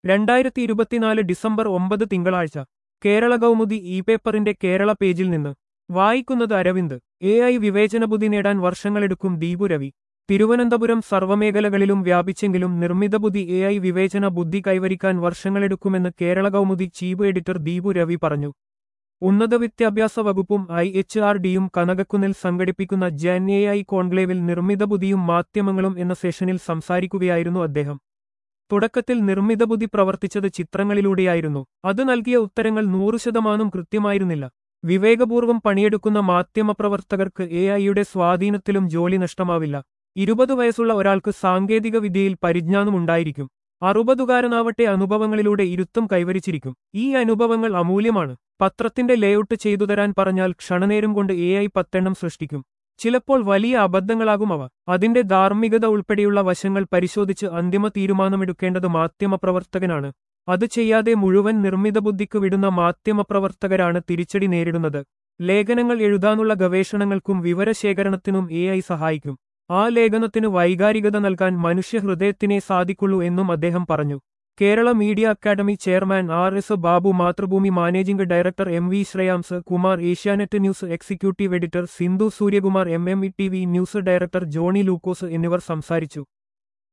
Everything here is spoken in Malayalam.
രണ്ടായിരത്തി ഇരുപത്തിനാല് ഡിസംബർ ഒമ്പത് തിങ്കളാഴ്ച കേരള കൗമുദി ഇ പേപ്പറിന്റെ കേരള പേജിൽ നിന്ന് വായിക്കുന്നത് അരവിന്ദ് എ ഐ വിവേചനബുദ്ധി നേടാൻ വർഷങ്ങളെടുക്കും ദീപു രവി തിരുവനന്തപുരം സർവ്വമേഖലകളിലും വ്യാപിച്ചെങ്കിലും നിർമ്മിതബുദ്ധി എ ഐ വിവേചന ബുദ്ധി കൈവരിക്കാൻ വർഷങ്ങളെടുക്കുമെന്ന് കേരള കൗമുദി ചീഫ് എഡിറ്റർ ദീപു രവി പറഞ്ഞു ഉന്നത വിദ്യാഭ്യാസ വകുപ്പും ഐ എച്ച് ആർ ഡിയും കനകക്കുന്നിൽ സംഘടിപ്പിക്കുന്ന ജൻ എ ഐ കോൺക്ലേവിൽ നിർമ്മിതബുദ്ധിയും മാധ്യമങ്ങളും എന്ന സെഷനിൽ സംസാരിക്കുകയായിരുന്നു അദ്ദേഹം തുടക്കത്തിൽ നിർമ്മിതബുദ്ധി പ്രവർത്തിച്ചത് ചിത്രങ്ങളിലൂടെയായിരുന്നു അത് നൽകിയ ഉത്തരങ്ങൾ നൂറു ശതമാനം കൃത്യമായിരുന്നില്ല വിവേകപൂർവ്വം പണിയെടുക്കുന്ന മാധ്യമപ്രവർത്തകർക്ക് എ ഐയുടെ സ്വാധീനത്തിലും ജോലി നഷ്ടമാവില്ല ഇരുപത് വയസ്സുള്ള ഒരാൾക്ക് സാങ്കേതിക വിദ്യയിൽ പരിജ്ഞാനമുണ്ടായിരിക്കും അറുപതുകാരനാവട്ടെ അനുഭവങ്ങളിലൂടെ ഇരുത്തും കൈവരിച്ചിരിക്കും ഈ അനുഭവങ്ങൾ അമൂല്യമാണ് പത്രത്തിന്റെ ലേഔട്ട് ചെയ്തുതരാൻ പറഞ്ഞാൽ ക്ഷണനേരം കൊണ്ട് എ ഐ പത്തെണ്ണം സൃഷ്ടിക്കും ചിലപ്പോൾ വലിയ അബദ്ധങ്ങളാകും അവ അതിന്റെ ധാർമ്മികത ഉൾപ്പെടെയുള്ള വശങ്ങൾ പരിശോധിച്ച് അന്തിമ തീരുമാനമെടുക്കേണ്ടത് മാധ്യമപ്രവർത്തകനാണ് അത് ചെയ്യാതെ മുഴുവൻ നിർമ്മിത ബുദ്ധിക്ക് വിടുന്ന മാധ്യമപ്രവർത്തകരാണ് തിരിച്ചടി നേരിടുന്നത് ലേഖനങ്ങൾ എഴുതാനുള്ള ഗവേഷണങ്ങൾക്കും വിവരശേഖരണത്തിനും എ ഐ സഹായിക്കും ആ ലേഖനത്തിന് വൈകാരികത നൽകാൻ മനുഷ്യഹൃദയത്തിനെ സാധിക്കുള്ളൂ എന്നും അദ്ദേഹം പറഞ്ഞു Kerala media academy chairman R S Babu Mathrubhumi managing director M V Shreyams Kumar Asianet news executive editor Sindhu Suryakumar M M E T V news director Johny Lukose എന്നിവർ സംസാരിച്ചു